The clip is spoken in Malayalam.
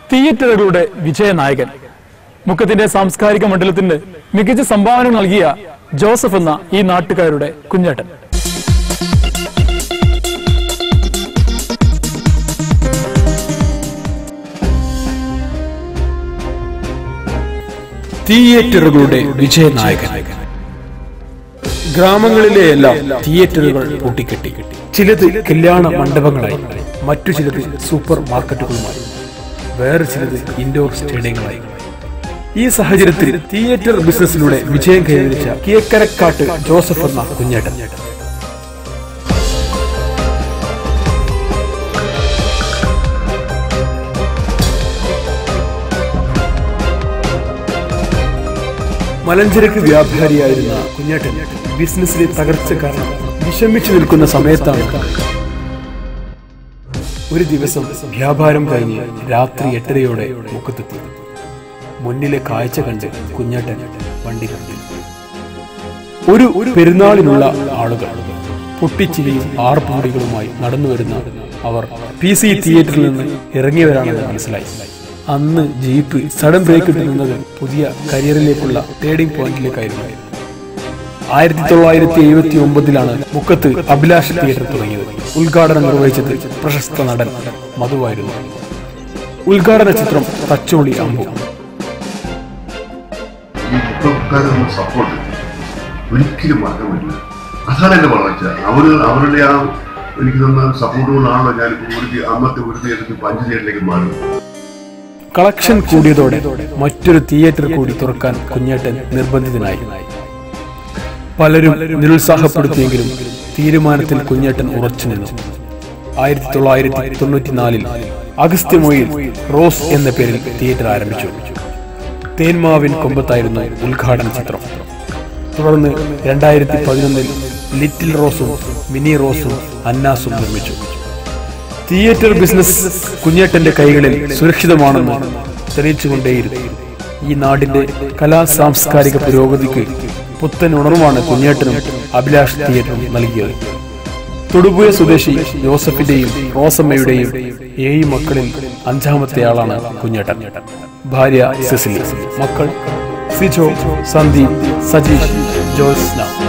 തിയേറ്ററുകളുടെ വിജയനായകൻ മുക്കത്തിന്റെ സാംസ്കാരിക മണ്ഡലത്തിന് മികച്ച സംഭാവന നൽകിയ ജോസഫ് എന്ന ഈ നാട്ടുകാരുടെ കുഞ്ഞേട്ടൻ തിയേറ്ററുകളുടെ വിജയനായകൻ ഗ്രാമങ്ങളിലെ എല്ലാം തിയേറ്ററുകൾ പൂട്ടിക്കെട്ടി ചിലത് കല്യാണ മണ്ഡപങ്ങളായി മറ്റു ചിലത് സൂപ്പർ മാർക്കറ്റുകളുമായി വേറെ ചിലത് ഇൻഡോർ സ്റ്റേഡിയങ്ങളായി ഈ സാഹചര്യത്തിൽ തിയേറ്റർ ബിസിനസ്സിലൂടെ വിജയം കൈവരിച്ച കിയക്കരക്കാട്ട് ജോസഫ് എന്ന കുഞ്ഞേട്ടൻ മലഞ്ചരക്ക് വ്യാപാരിയായിരുന്ന കുഞ്ഞേട്ടൻ ബിസിനസ്സിലെ തകർച്ച കാരണം വിഷമിച്ചു നിൽക്കുന്ന സമയത്താണ് ഒരു ദിവസം വ്യാപാരം കഴിഞ്ഞ് രാത്രി എട്ടരയോടെ മുക്കത്തെത്തി മുന്നിലെ കാഴ്ച കണ്ട് കുഞ്ഞേട്ടൻ വണ്ടി കണ്ടു ഒരു ഒരു പെരുന്നാളിനുള്ള ആളുകൾ പൊട്ടിച്ചിരിയും ആർപ്പുമുടികളുമായി നടന്നു വരുന്ന അവർ പി സി തിയേറ്ററിൽ നിന്ന് ഇറങ്ങിയവരാണെന്ന് മനസ്സിലായി അന്ന് ജീപ്പ് സഡൻ ബ്രേക്ക് ഇട്ട് നിന്നത് പുതിയ കരിയറിലേക്കുള്ള ടേണിംഗ് പോയിന്റിലേക്കായിരുന്നു ആയിരത്തി തൊള്ളായിരത്തി എഴുപത്തി ഒമ്പതിലാണ് മുക്കത്ത് അഭിലാഷ് തിയേറ്റർ തുടങ്ങിയത് ഉദ്ഘാടനം നിർവഹിച്ചത് പ്രശസ്ത നടൻ മധുവായിരുന്നു ഉദ്ഘാടന ചിത്രം തച്ചോളി അമ്പു ഈ മുഖക്കാരുടെ സപ്പോർട്ട് ഒരിക്കലും മറക്കാൻ പറ്റില്ല അതാണ് എന്റെ വളർച്ച അവര് അവരുടെ ആ എനിക്ക് തന്ന സപ്പോർട്ട് കൊണ്ടാണല്ലോ ഞാനിപ്പോ ഒരു അന്നത്തെ ഒരു തിയേറ്ററിൽ അഞ്ച് തിയേറ്ററിലേക്ക് മാറുന്നത് കളക്ഷൻ കൂടിയതോടെ മറ്റൊരു തിയേറ്റർ കൂടി തുറക്കാൻ കുഞ്ഞേട്ടൻ നിർബന്ധിതനായി പലരും നിരുത്സാഹപ്പെടുത്തിയെങ്കിലും തീരുമാനത്തിൽ കുഞ്ഞേട്ടൻ ഉറച്ചു നിന്നു ആയിരത്തി തൊള്ളായിരത്തി തൊണ്ണൂറ്റിനാലിൽ അഗസ്ത്യമൊയിൽ റോസ് എന്ന പേരിൽ തിയേറ്റർ ആരംഭിച്ചു തേന്മാവിൻ കൊമ്പത്തായിരുന്നു ഉദ്ഘാടന ചിത്രം തുടർന്ന് രണ്ടായിരത്തി പതിനൊന്നിൽ ലിറ്റിൽ റോസും മിനി റോസും അന്നാസും നിർമ്മിച്ചു തിയേറ്റർ ബിസിനസ് കുഞ്ഞേട്ടന്റെ കൈകളിൽ സുരക്ഷിതമാണെന്ന് തെളിയിച്ചുകൊണ്ടേയിരുന്നു ഈ നാടിന്റെ കലാ സാംസ്കാരിക പുരോഗതിക്ക് പുത്തൻ ഉണർവാണ് കുഞ്ഞേട്ടനും അഭിലാഷ് തിയേറ്ററും നൽകിയത് തൊടുപുഴ സ്വദേശി ജോസഫിന്റെയും റോസമ്മയുടെയും ഏഴ് മക്കളിൽ അഞ്ചാമത്തെ ആളാണ് കുഞ്ഞേട്ടൻ ഭാര്യ സിസിലി മക്കൾ സിജോ സന്ദീപ് സജീഷ് ജോസ്ന